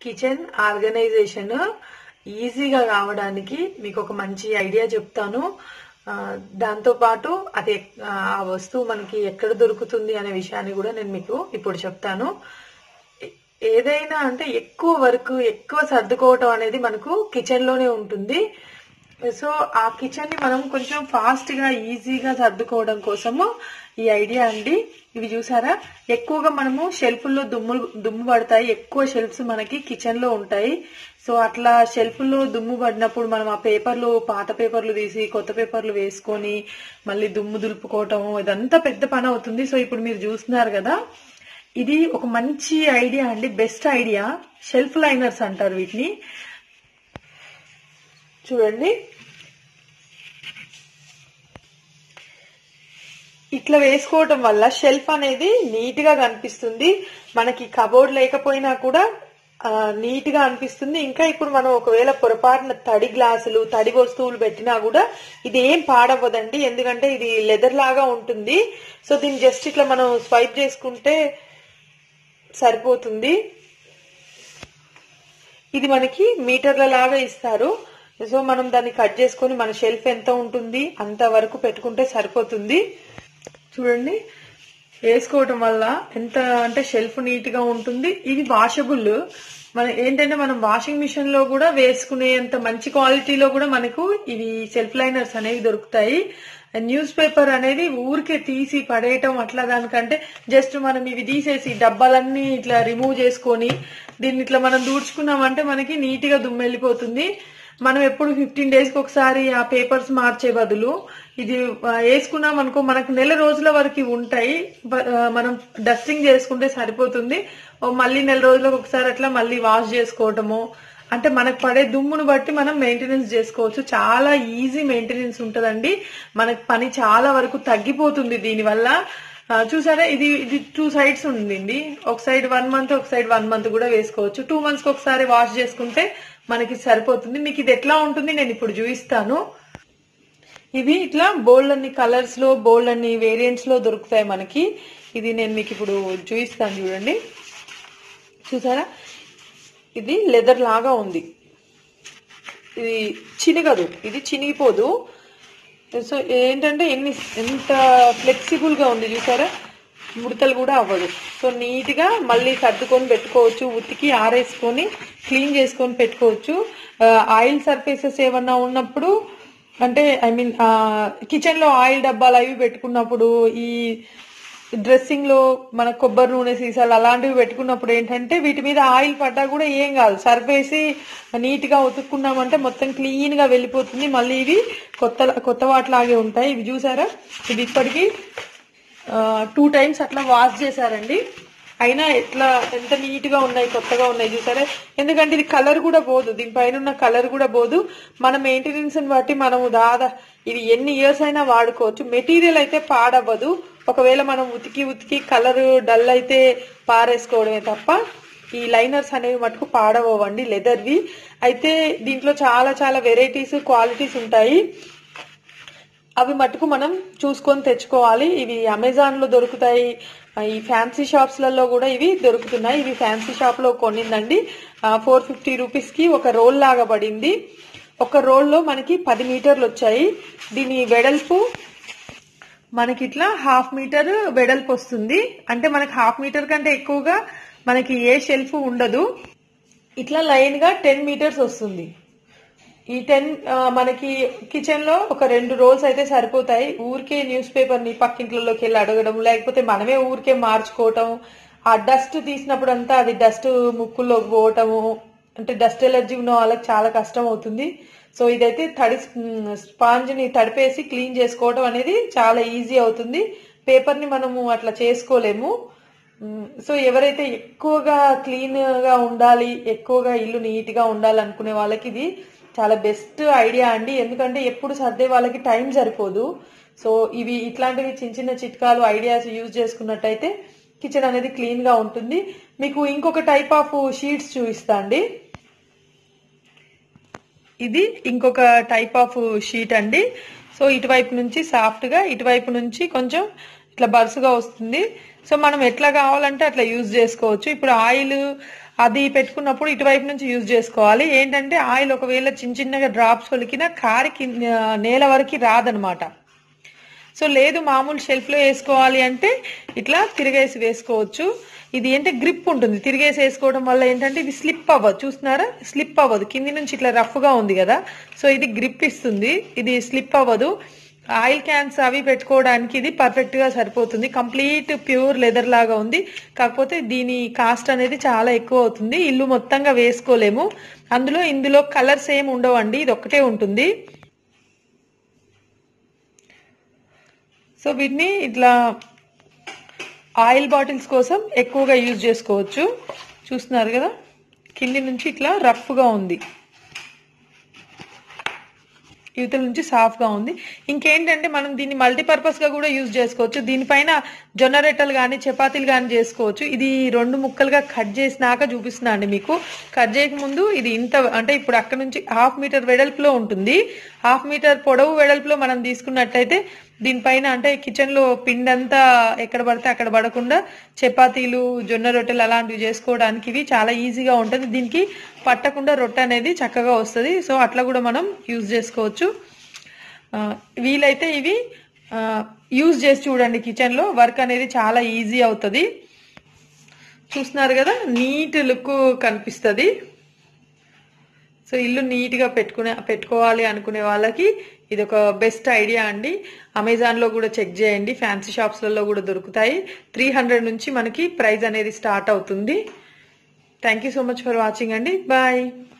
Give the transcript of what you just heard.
kitchen organisation ఈజీగా కావడానికి మీకు ఒక మంచి ఐడియా చెప్తాను ఆ, దాంతో పాటు అది ఎక్- ఆ వస్తువు మనకి ఎక్కడ దొరుకుతుంది అనే విషయాన్ని కూడా నేను మీకు ఇప్పుడు చెప్తాను ఏ- ఏదైనా అంటే ఎక్కువ వర్క్ ఎక్కువ సర్దుకోవటం అనేది మనకు కిచెన్ లోనే ఉంటుంది సో ఆ కిచెన్ ని మనం కొంచెం ఫాస్ట్ గా ఈజీగా సర్దుకోవడం కోసము ఈ ఐడియా అండి ఇవి చూసారా ఎక్కువగా మనము షెల్ఫ్ల్లో దుమ్ము దుమ్ము పడతాయి ఎక్కువ షెల్ఫ్స్ మనకి కిచెన్ లో ఉంటాయి సో అట్లా షెల్ఫ్ల్లో దుమ్ము పడినప్పుడు మనం ఆ పేపర్లు పాత పేపర్లు తీసి కొత్త పేపర్లు వేసుకొని మళ్ళీ దుమ్ము దులుపుకోవటం ఇదంతా పెద్ద పని అవుతుంది సో ఇప్పుడు మీరు చూస్తున్నారు కదా ఇది ఒక మంచి ఐడియా అండి బెస్ట్ ఐడియా షెల్ఫ్ లైనర్స్ అంటారు వీటిని చూడండి ఇట్లా వేసుకోవటం వల్ల షెల్ఫ్ అనేది నీట్ గా కనిపిస్తుంది మనకి కబోర్డ్ లేకపోయినా కూడా ఆ, నీట్ గా అనిపిస్తుంది ఇంకా ఇప్పుడు మనం ఒకవేళ పొరపాటున తడి గ్లాసులు తడి వస్తువులు పెట్టినా కూడా ఇది ఏం పాడవ్వదండి ఎందుకంటే ఇది లెదర్ లాగా ఉంటుంది సో దీన్ని జస్ట్ ఇట్లా మనం స్వైప్ చేసుకుంటే సరిపోతుంది ఇది మనకి మీటర్ల లాగా ఇస్తారు సో మనం దాన్ని కట్ చేసుకొని మన షెల్ఫ్ ఎంత ఉంటుంది అంత వరకు పెట్టుకుంటే సరిపోతుంది చూడండి వేసుకోవటం వల్ల ఎంత అంటే షెల్ఫ్ నీట్ గా ఉంటుంది ఇది వాషబుల్ మన ఏంటంటే మనం వాషింగ్ మిషన్ లో కూడా వేసుకునేంత మంచి క్వాలిటీలో కూడా మనకు ఇవి సెల్ఫ్ లైనర్స్ అనేవి దొరుకుతాయి న్యూస్ పేపర్ అనేది ఊరికే తీసి పడేయటం అట్లా దానికంటే జస్ట్ మనం ఇవి తీసేసి డబ్బాలన్నీ ఇట్లా రిమూవ్ చేసుకొని దీన్ని ఇట్లా మనం దూడ్చుకున్నామంటే మనకి నీట్ గా దుమ్మెళ్ళిపోతుంది మనం ఎప్పుడు ఫిఫ్టీన్ డేస్ కి ఒకసారి ఆ పేపర్స్ మార్చే బదులు ఇది ఆ, వేసుకున్నాం అనుకో మనకు నెల రోజుల వరకు ఇవి ఉంటాయి బ- ఆ, మనం డస్టింగ్ చేసుకుంటే సరిపోతుంది ఓ మళ్ళీ నెల రోజులకు ఒకసారి అట్లా మళ్ళీ వాష్ చేసుకోవటము అంటే మనకు పడే దుమ్మును బట్టి మనం మెయింటెనెన్స్ చేసుకోవచ్చు చాలా ఈజీ మెయింటెనెన్స్ ఉంటదండి మనకు పని చాలా వరకు తగ్గిపోతుంది దీనివల్ల ఆ, చూసారా ఇది ఇది టూ సైడ్స్ ఉండింది ఒక సైడ్ వన్ మంత్ ఒక సైడ్ వన్ మంత్ కూడా వేసుకోవచ్చు టూ మంత్స్ కి ఒకసారి వాష్ చేసుకుంటే మనకి సరిపోతుంది మీకు ఇది ఎట్లా ఉంటుంది నేను ఇప్పుడు చూపిస్తాను ఇవి ఇట్లా బోల్డ్ అన్ని కలర్స్ లో బోల్డ్ అన్ని వేరియంట్స్ లో దొరుకుతాయి మనకి ఇది నేను మీకు ఇప్పుడు చూపిస్తాను చూడండి చూసారా ఇది లెదర్ లాగా ఉంది ఇది చినగదు ఇది చినిగిపోదు సో ఏంటంటే ఎన్ని ఎంత ఫ్లెక్సిబుల్ గా ఉంది చూసారా ముడతలు కూడా అవ్వదు సో నీట్ గా మళ్ళీ సర్దుకొని పెట్టుకోవచ్చు ఉతికి ఆరేసుకొని క్లీన్ చేసుకొని పెట్టుకోవచ్చు ఆ, ఆయిల్ సర్ఫేసెస్ ఏమన్నా ఉన్నప్పుడు అంటే ఐ మీన్ కిచెన్ లో ఆయిల్ డబ్బాలు అవి పెట్టుకున్నప్పుడు ఈ డ్రెస్సింగ్ లో మన కొబ్బరి నూనె సీసాలు అలాంటివి పెట్టుకున్నప్పుడు ఏంటంటే వీటి మీద ఆయిల్ పడ్డా కూడా ఏం కాదు సర్ఫేసి నీట్ గా ఉతుక్కున్నామంటే మొత్తం క్లీన్ గా వెళ్ళిపోతుంది మళ్ళీ ఇవి కొత్త కొత్త వాటిలాగే ఉంటాయి ఇవి చూసారా ఇది ఇప్పటికి టూ టైమ్స్ అట్లా వాష్ చేశారండి అయినా ఎట్లా ఎంత నీట్ గా ఉన్నాయి కొత్తగా ఉన్నాయి చూసారా ఎందుకంటే ఇది కలర్ కూడా పోదు దీనిపైన ఉన్న కలర్ కూడా పోదు మన మెయింటెనెన్స్ బట్టి మనము దాదా ఇది ఎన్ని ఇయర్స్ అయినా వాడుకోవచ్చు మెటీరియల్ అయితే పాడవ్వదు ఒకవేళ మనం ఉతికి ఉతికి కలర్ డల్ అయితే పారేసుకోవడమే తప్ప ఈ లైనర్స్ అనేవి మటుకు పాడవండి లెదర్వి అయితే దీంట్లో చాలా చాలా వెరైటీస్ క్వాలిటీస్ ఉంటాయి అవి మటుకు మనం చూసుకొని తెచ్చుకోవాలి ఇవి అమెజాన్ లో దొరుకుతాయి ఆ, ఈ ఫ్యాన్సీ షాప్స్ లలో కూడా ఇవి దొరుకుతున్నాయి ఇవి ఫ్యాన్సీ షాప్ లో కొనిందండి ఫోర్ ఫిఫ్టీ రూపీస్ కి ఒక రోల్ లాగా పడింది ఒక రోల్ లో మనకి పది మీటర్లు వచ్చాయి దీని వెడల్పు మనకి ఇట్లా హాఫ్ మీటర్ వెడల్పు వస్తుంది అంటే మనకి హాఫ్ మీటర్ కంటే ఎక్కువగా మనకి ఏ షెల్ఫ్ ఉండదు ఇట్లా లైన్ గా టెన్ మీటర్స్ వస్తుంది ఈ టెన్ మనకి కిచెన్ లో ఒక రెండు రోల్స్ అయితే సరిపోతాయి ఊరికే న్యూస్ పేపర్ ని పక్కింట్లలోకి వెళ్ళి అడగడం లేకపోతే మనమే ఊరికే మార్చుకోవటం ఆ డస్ట్ తీసినప్పుడు అంతా అది డస్ట్ ముక్కుల్లోకి పోవటము అంటే డస్ట్ ఎలర్జీ ఉన్న వాళ్ళకి చాలా కష్టం అవుతుంది సో ఇదైతే తడి స్పాంజ్ ని తడిపేసి క్లీన్ చేసుకోవడం అనేది చాలా ఈజీ అవుతుంది పేపర్ ని మనము అట్లా చేసుకోలేము మ్, సో ఎవరైతే ఎక్కువగా క్లీన్ గా ఉండాలి ఎక్కువగా ఇల్లు నీట్ గా ఉండాలి అనుకునే వాళ్ళకి ఇది చాలా బెస్ట్ ఐడియా అండి ఎందుకంటే ఎప్పుడు సర్దే వాళ్ళకి టైం సరిపోదు సో ఇవి ఇట్లాంటివి చిన్న చిన్న చిట్కాలు ఐడియాస్ యూజ్ చేసుకున్నట్టయితే కిచెన్ అనేది క్లీన్ గా ఉంటుంది మీకు ఇంకొక టైప్ ఆఫ్ షీట్స్ చూపిస్తా అండి ఇది ఇంకొక టైప్ ఆఫ్ షీట్ అండి సో ఇటువైపు నుంచి సాఫ్ట్ గా ఇటువైపు నుంచి కొంచెం ఇట్లా బరుసుగా వస్తుంది సో మనం ఎట్లా కావాలంటే అట్లా యూజ్ చేసుకోవచ్చు ఇప్పుడు ఆయిల్ అది పెట్టుకున్నప్పుడు ఇటువైపు నుంచి యూజ్ చేసుకోవాలి ఏంటంటే ఆయిల్ ఒకవేళ చిన్న చిన్నగా డ్రాప్స్ ఒలికినా కారి కింద నేల వరకు రాదనమాట సో లేదు మామూలు షెల్ఫ్ లో వేసుకోవాలి అంటే ఇట్లా తిరిగేసి వేసుకోవచ్చు ఇది ఏంటంటే గ్రిప్ ఉంటుంది తిరిగేసి వేసుకోవడం వల్ల ఏంటంటే ఇది స్లిప్ అవ్వదు చూస్తున్నారా స్లిప్ అవ్వదు కింది నుంచి ఇట్లా రఫ్ గా ఉంది కదా సో ఇది గ్రిప్ ఇస్తుంది ఇది స్లిప్ అవ్వదు ఆయిల్ క్యాన్స్ అవి పెట్టుకోవడానికి ఇది పర్ఫెక్ట్ గా సరిపోతుంది కంప్లీట్ ప్యూర్ లెదర్ లాగా ఉంది కాకపోతే దీని కాస్ట్ అనేది చాలా ఎక్కువ అవుతుంది ఇల్లు మొత్తంగా వేసుకోలేము అందులో ఇందులో కలర్స్ ఏమి ఉండవండి ఇది ఒక్కటే ఉంటుంది సో వీటిని ఇట్లా ఆయిల్ బాటిల్స్ కోసం ఎక్కువగా యూజ్ చేసుకోవచ్చు చూస్తున్నారు కదా కింది నుంచి ఇట్లా రఫ్గా ఉంది యువతల నుంచి సాఫ్ట్ గా ఉంది ఇంకేంటంటే మనం దీన్ని మల్టీపర్పస్ గా కూడా యూజ్ చేసుకోవచ్చు దీనిపైన జొన్న రొట్టెలు కానీ చపాతీలు కానీ చేసుకోవచ్చు ఇది రెండు ముక్కలుగా కట్ చేసినాక చూపిస్తున్నా అండి మీకు కట్ చేయక ముందు ఇది ఇంత అంటే ఇప్పుడు అక్కడ నుంచి హాఫ్ మీటర్ వెడల్పులో ఉంటుంది హాఫ్ మీటర్ పొడవు వెడల్పులో మనం తీసుకున్నట్టయితే దీనిపైన అంటే కిచెన్ లో పిండి అంతా ఎక్కడ పడితే అక్కడ పడకుండా చపాతీలు జొన్న రొట్టెలు అలాంటివి చేసుకోవడానికి ఇవి చాలా ఈజీగా ఉంటుంది దీనికి పట్టకుండా రొట్టె అనేది చక్కగా వస్తుంది సో అట్లా కూడా మనం యూజ్ చేసుకోవచ్చు ఆ, వీలైతే ఇవి యూజ్ చేసి చూడండి కిచెన్ లో వర్క్ అనేది చాలా ఈజీ అవుతుంది చూస్తున్నారు కదా నీట్ లుక్ కనిపిస్తుంది సో ఇల్లు నీట్ గా పెట్టుకునే పెట్టుకోవాలి అనుకునే వాళ్ళకి ఇది ఒక బెస్ట్ ఐడియా అండి అమెజాన్ లో కూడా చెక్ చేయండి ఫ్యాన్సీ షాప్స్ లలో కూడా దొరుకుతాయి త్రీ హండ్రెడ్ నుంచి మనకి ప్రైస్ అనేది స్టార్ట్ అవుతుంది thank you so much for watching అండి బాయ్